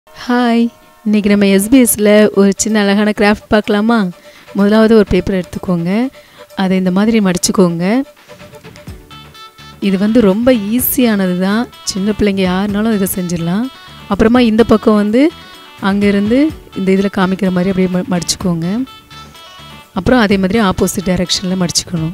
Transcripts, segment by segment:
hi இன்றைக்கி நம்ம எஸ்பிஎஸ்சில் ஒரு சின்ன அழகான கிராஃப்ட் பார்க்கலாமா முதலாவது ஒரு பேப்பர் எடுத்துக்கோங்க அதை இந்த மாதிரி மடிச்சுக்கோங்க இது வந்து ரொம்ப ஈஸியானது தான் சின்ன பிள்ளைங்க யாருனாலும் இதை செஞ்சிடலாம் அப்புறமா இந்த பக்கம் வந்து அங்கேருந்து இந்த இதில் காமிக்கிற மாதிரி அப்படியே ம- மடிச்சுக்கோங்க அப்புறம் அதே மாதிரி ஆப்போசிட் டைரெக்ஷனில் மடிச்சுக்கணும்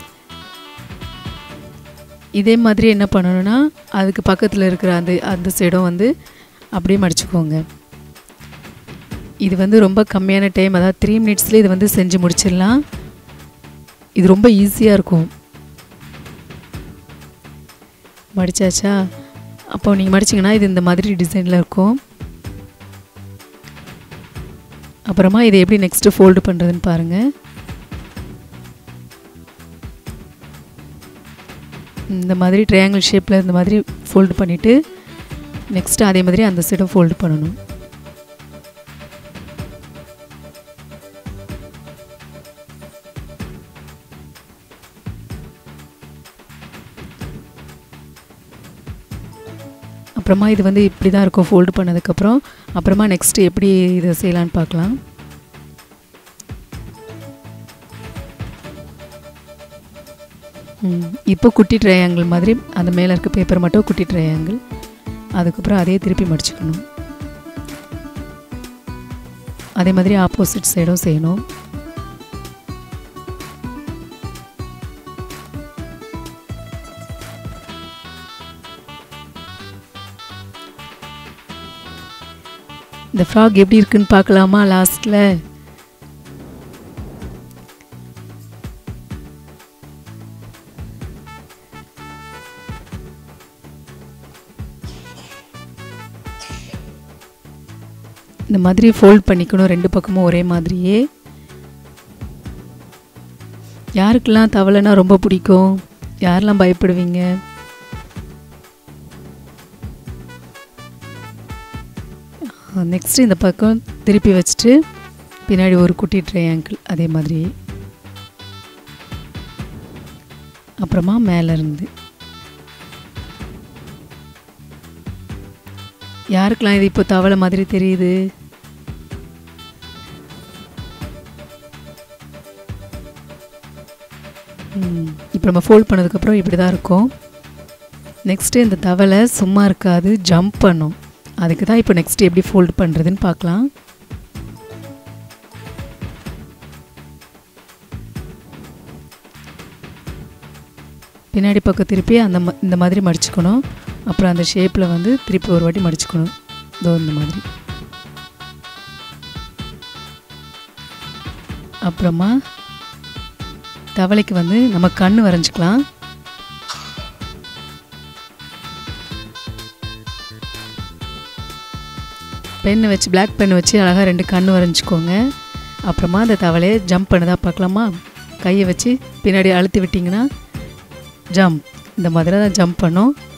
இதே மாதிரி என்ன பண்ணணும்னா அதுக்கு பக்கத்தில் இருக்கிற அந்த அந்த சைடும் வந்து அப்படியே மடிச்சுக்கோங்க இது வந்து ரொம்ப கம்மியான டைம் அதாவது த்ரீ மினிட்ஸ்லேயே இது வந்து செஞ்சு முடிச்சிடலாம் இது ரொம்ப ஈஸியாக இருக்கும் மடிச்சாச்சா அப்போ நீங்கள் மடிச்சிங்கன்னா இது இந்த மாதிரி டிசைனில் இருக்கும் அப்புறமா இதை எப்படி நெக்ஸ்ட்டு ஃபோல்டு பண்ணுறதுன்னு பாருங்கள் இந்த மாதிரி ட்ரையாங்கிள் ஷேப்பில் இந்த மாதிரி ஃபோல்டு பண்ணிவிட்டு நெக்ஸ்ட்டு அதே மாதிரி அந்த சைடும் ஃபோல்டு பண்ணணும் அப்புறமா இது வந்து இப்படி தான் இருக்கும் ஃபோல்டு பண்ணதுக்கப்புறம் அப்புறமா நெக்ஸ்ட்டு எப்படி இதை செய்யலான்னு பார்க்கலாம் ம், இப்போ குட்டி ட்ரையாங்கிள் மாதிரி அந்த மேலே இருக்க பேப்பர் மட்டும் குட்டி ட்ரையாங்கிள் அதுக்கப்புறம் அதே திருப்பி மடிச்சுக்கணும் அதே மாதிரி ஆப்போசிட் சைடும் செய்யணும் இந்த ஃப்ராக் எப்படி இருக்குன்னு பார்க்கலாமா லாஸ்ட்டில் இந்த மாதிரி ஃபோல்ட் பண்ணிக்கணும் ரெண்டு பக்கமும் ஒரே மாதிரியே யாருக்கெல்லாம் தவளைனா ரொம்ப பிடிக்கும் யாரெல்லாம் பயப்படுவீங்க நெக்ஸ்ட்டு இந்த பக்கம் திருப்பி வச்சுட்டு பின்னாடி ஒரு குட்டி ட்ரையாங்கிள் அதே மாதிரி அப்புறமா மேலே இருந்து யாருக்கெல்லாம் இது இப்போ தவளை மாதிரி தெரியுது ம், இப்போ நம்ம ஃபோல்ட் பண்ணதுக்கப்புறம் இப்படி தான் இருக்கும் நெக்ஸ்ட்டு இந்த தவளை சும்மா இருக்காது ஜம்ப் பண்ணும் அதுக்கு தான் இப்போ நெக்ஸ்ட் எப்படி ஃபோல்ட் பண்ணுறதுன்னு பார்க்கலாம் பின்னாடி பக்கம் திருப்பி அந்த ம- இந்த மாதிரி மடிச்சுக்கணும் அப்புறம் அந்த ஷேப்பில் வந்து திருப்பி ஒரு வாட்டி மடிச்சுக்கணும் இதோ இந்த மாதிரி அப்புறமா தவளைக்கு வந்து நம்ம கண் வரைஞ்சிக்கலாம் பெண்ணை வச்சு பிளாக் பென் வச்சு அழகாக ரெண்டு கண் வரைஞ்சிக்கோங்க அப்புறமா அந்த தவளையை ஜம்ப் பண்ணுதா பார்க்கலாமா கையை வச்சு பின்னாடி அழுத்தி விட்டிங்கன்னா ஜம்ப் இந்த மாதிரி தான் ஜம்ப் பண்ணும்